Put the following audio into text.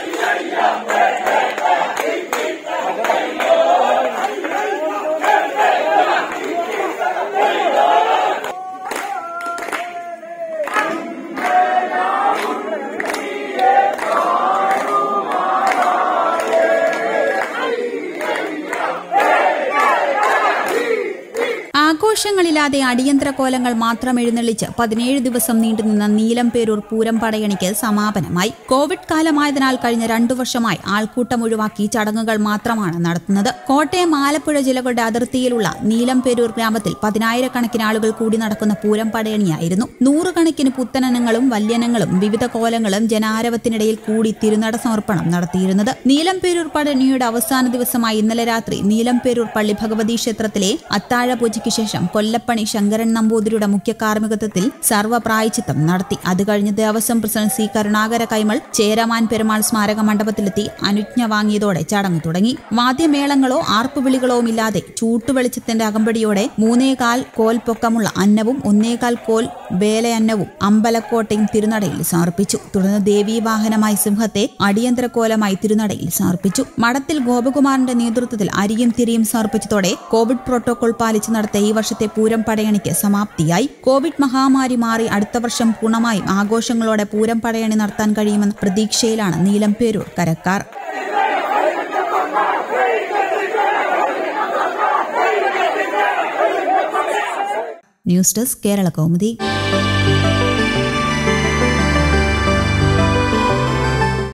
ആഘോഷങ്ങളില്ലാതെ അടിയന്തര കോലങ്ങൾ മാത്രം എഴുന്നള്ളിച്ച് പതിനേഴ് ദിവസം നീണ്ടുനിന്ന നീലംപേരൂർ പൂരം പടയണിക്ക് സമാപനമായി കോവിഡ് കാലമായതിനാൽ കഴിഞ്ഞ രണ്ടു വർഷമായി ആൾക്കൂട്ടം ഒഴിവാക്കി ചടങ്ങുകൾ മാത്രമാണ് നടത്തുന്നത് കോട്ടയം ആലപ്പുഴ ജില്ലകളുടെ അതിർത്തിയിലുള്ള നീലംപേരൂർ ഗ്രാമത്തിൽ പതിനായിരക്കണക്കിന് ആളുകൾ കൂടി നടക്കുന്ന പൂരം പടയണിയായിരുന്നു നൂറുകണക്കിന് പുത്തനനങ്ങളും വല്യനങ്ങളും വിവിധ കോലങ്ങളും ജനാരവത്തിനിടയിൽ കൂടി തിരുനട സമർപ്പണം നടത്തിയിരുന്നത് നീലംപേരൂർ പടയണിയുടെ അവസാന ദിവസമായി ഇന്നലെ രാത്രി നീലംപേരൂർ പള്ളി ഭഗവതി ക്ഷേത്രത്തിലെ അത്താഴ പൂജയ്ക്ക് ശേഷം കൊല്ലപ്പണി ശങ്കരൻ നമ്പൂതിരിയുടെ മുഖ്യ കാർമ്മികത്വത്തിൽ സർവ്വപ്രായച്ചിത്തം നടത്തി അത് കഴിഞ്ഞ് ദേവസ്വം പ്രസിഡന്റ് സി കരുണാകര കൈമൾ ചേരമാൻ പെരുമാൾ സ്മാരക മണ്ഡപത്തിലെത്തി അനുജ്ഞ വാങ്ങിയതോടെ ചടങ്ങ് തുടങ്ങി വാദ്യമേളങ്ങളോ ആർപ്പുവിളികളോ ഇല്ലാതെ ചൂട്ടുവെളിച്ചത്തിന്റെ അകമ്പടിയോടെ മൂന്നേകാൽ കോൽ പൊക്കമുള്ള അന്നവും ഒന്നേകാൽ കോൽ വേലയന്നവും അമ്പലക്കോട്ടയും തിരുനടയിൽ സമർപ്പിച്ചു തുടർന്ന് ദേവീവാഹനമായി സിംഹത്തെ അടിയന്തര കോലമായി തിരുനടയിൽ സമർപ്പിച്ചു മഠത്തിൽ ഗോപകുമാറിന്റെ നേതൃത്വത്തിൽ അരിയും തിരിയും സമർപ്പിച്ചതോടെ കോവിഡ് പ്രോട്ടോകോൾ പാലിച്ച് നടത്തിയ ഈ വർഷത്തെ പൂരം പടയണിക്ക് സമാപ്തിയായി കോവിഡ് മഹാമാരി മാറി അടുത്ത വർഷം പൂർണ്ണമായും ആഘോഷങ്ങളോടെ പൂരം പടയണി നടത്താൻ കഴിയുമെന്ന പ്രതീക്ഷയിലാണ് നീലംപേരൂർ കരക്കാർ ന്യൂസ് ഡെസ്ക് കേരള കൗമുദി